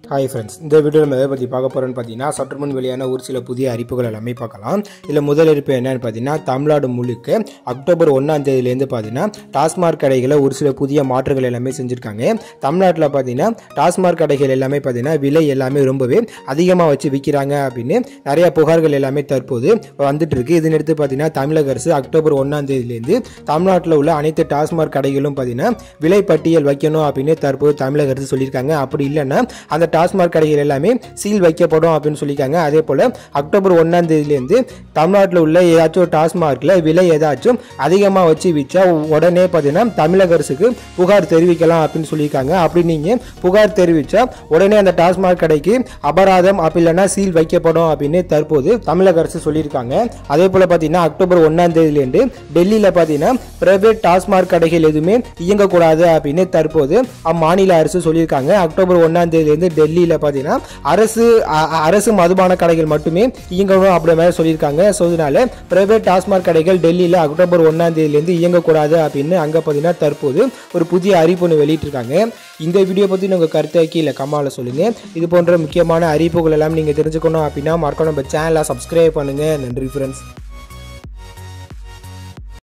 hi friends இந்த video நம்ம எதை பற்றி பார்க்க போகிறோம்னு பார்த்தீங்கன்னா சற்று முன் வெளியான ஒரு சில புதிய அறிவிப்புகள் எல்லாமே பார்க்கலாம் இதில் முதல் அறிவிப்பு என்னன்னு பார்த்தீங்கன்னா தமிழ்நாடு முழுக்க அக்டோபர் ஒன்றாம் தேதியிலேருந்து பார்த்தீங்கன்னா டாஸ்மாக் கடைகளில் ஒரு சில புதிய மாற்றங்கள் எல்லாமே செஞ்சுருக்காங்க தமிழ்நாட்டில் பார்த்தீங்கன்னா டாஸ்மாக் கடைகள் எல்லாமே பார்த்தீங்கன்னா விலை எல்லாமே ரொம்பவே அதிகமாக வச்சு விற்கிறாங்க அப்படின்னு நிறைய புகார்கள் எல்லாமே தற்போது வந்துட்டு இருக்கு இதனடுத்து பார்த்தீங்கன்னா தமிழக அரசு அக்டோபர் ஒன்றாம் தேதியிலேருந்து தமிழ்நாட்டில் உள்ள அனைத்து டாஸ்மாக் கடைகளும் பார்த்தீங்கன்னா விலை பட்டியல் வைக்கணும் அப்படின்னு தற்போது தமிழக அரசு சொல்லியிருக்காங்க அப்படி இல்லைன்னா அந்த டாஸ்மாக் கடைகள் எல்லாமே சீல் வைக்கப்படும் அப்படின்னு சொல்லியிருக்காங்க அதே போல் அக்டோபர் ஒன்றாம் தேதியிலேருந்து தமிழ்நாட்டில் உள்ள ஏதாச்சும் ஒரு டாஸ்மார்க்கில் விலை ஏதாச்சும் அதிகமாக வச்சு விற்றா உடனே பார்த்தீங்கன்னா தமிழக அரசுக்கு புகார் தெரிவிக்கலாம் அப்படின்னு சொல்லியிருக்காங்க அப்படி நீங்கள் புகார் தெரிவித்தா உடனே அந்த டாஸ்மாக் கடைக்கு அபராதம் அப்படி இல்லைன்னா சீல் வைக்கப்படும் அப்படின்னு தற்போது தமிழக அரசு சொல்லியிருக்காங்க அதே போல் பார்த்தீங்கன்னா அக்டோபர் ஒன்றாம் தேதியிலேருந்து டெல்லியில் பார்த்தீங்கன்னா பிரைவேட் டாஸ்மாக் கடைகள் எதுவுமே இயங்கக்கூடாது அப்படின்னு தற்போது அம்மாநில அரசு சொல்லியிருக்காங்க அக்டோபர் ஒன்றாம் தேதியிலேருந்து டெல்லியில் பார்த்தீங்கன்னா அரசு அ- அ- அரசு மதுபான கடைகள் மட்டுமே இயங்கணும் அப்படி மாதிரி சொல்லியிருக்காங்க ஸோ இதனால பிரைவேட் டாஸ்மாக் கடைகள் டெல்லியில் அக்டோபர் ஒன்றாம் தேதியிலேருந்து இயங்கக்கூடாது அப்படின்னு அங்கே பார்த்தீங்கன்னா தற்போது ஒரு புதிய அறிவிப்பு வெளியிட்டிருக்காங்க இந்த வீடியோ பற்றி உங்கள் கருத்தை கீழே கமால சொல்லுங்கள் இது போன்ற முக்கியமான அறிவிப்புகள் எல்லாம் நீங்கள் தெரிஞ்சுக்கணும் அப்படின்னா மறக்காம நம்ம சேனலை சப்ஸ்கிரைப் பண்ணுங்கள் நன்றி ஃப்ரெண்ட்ஸ்